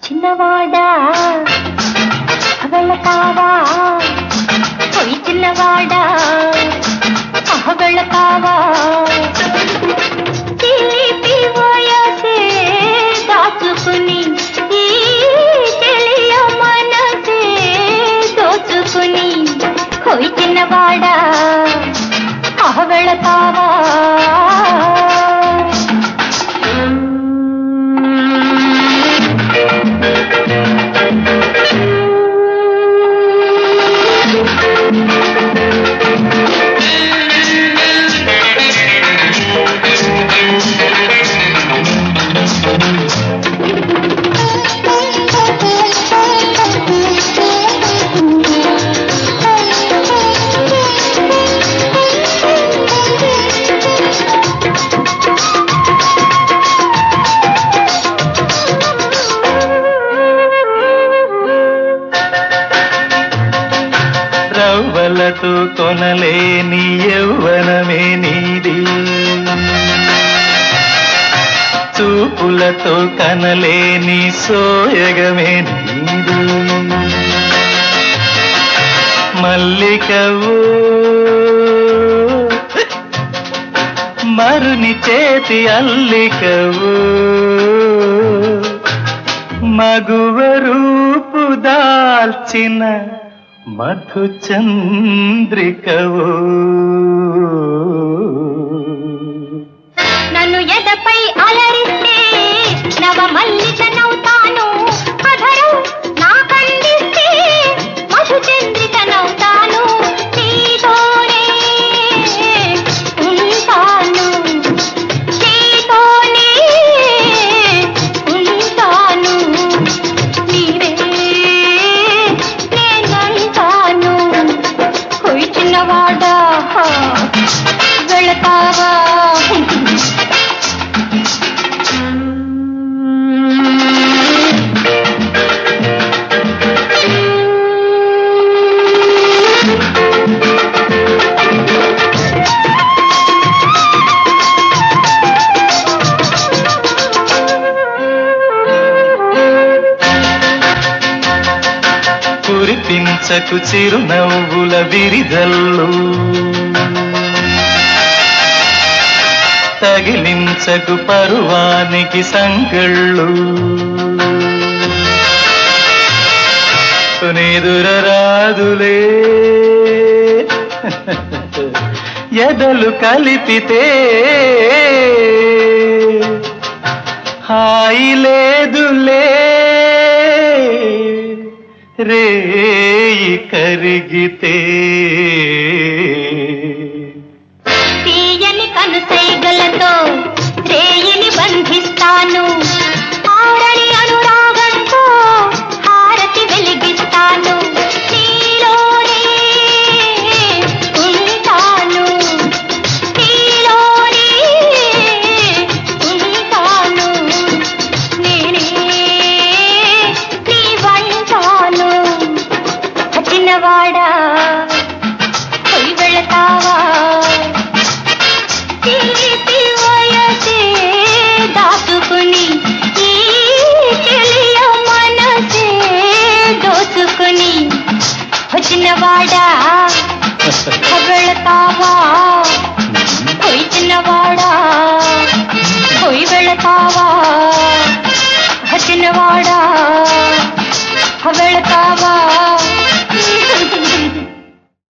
చిన్నవాడా వెళతావా పోయి చిన్నవాడా వెళతావా తీపి వయసే దాచుకుని ఈ తెలియ మనసే దోచుకుని పోయి చిన్నవాడా వెళతావా రవ్వలతో కొనలేని యౌవనమే నీది చూపులతో కనలేని సోయగమే నీది మల్లికవు మరుని చేతి అల్లికవు మగువ రూపు దాల్చిన మధు చంద్రికవు నన్ను ఎదపై అలరిస్తే నవ మల్లిక నవ్వుతాను అధరం నా కందిస్తే మధు చంద్రిక నవ్వుతాను నీతోనే ఉంటాను నీతోనే ఉంటాను నీవే నేనంటాను కొయి చిన్నవాడా వెళతావా కురిపించకు చిరునవ్వుల విరిజల్లు తగిలించకు పరువానికి సంగళ్ళు నిదురరాదులే ఎదలు కలిపితే హాయి లేదులే రేయి కరిగితే తీయని కనుసైగలతో రేయిని బంధిస్తాను ఆరని అనురాగంతో హారతి వెలిగిస్తాను నీలోనే ఉంటాను నీలోనే ఉంటాను నేనే నీ వంటాను చిన్నవాడా పోయి వెళతావా తీపి వయసే దాచుకుని ఈ తెలియ మనసే దోచుకుని వచ్చినవాడా వెళతావా పోయి చిన్నవాడా పోయి వెళతావా వచ్చినవాడా వెళతావా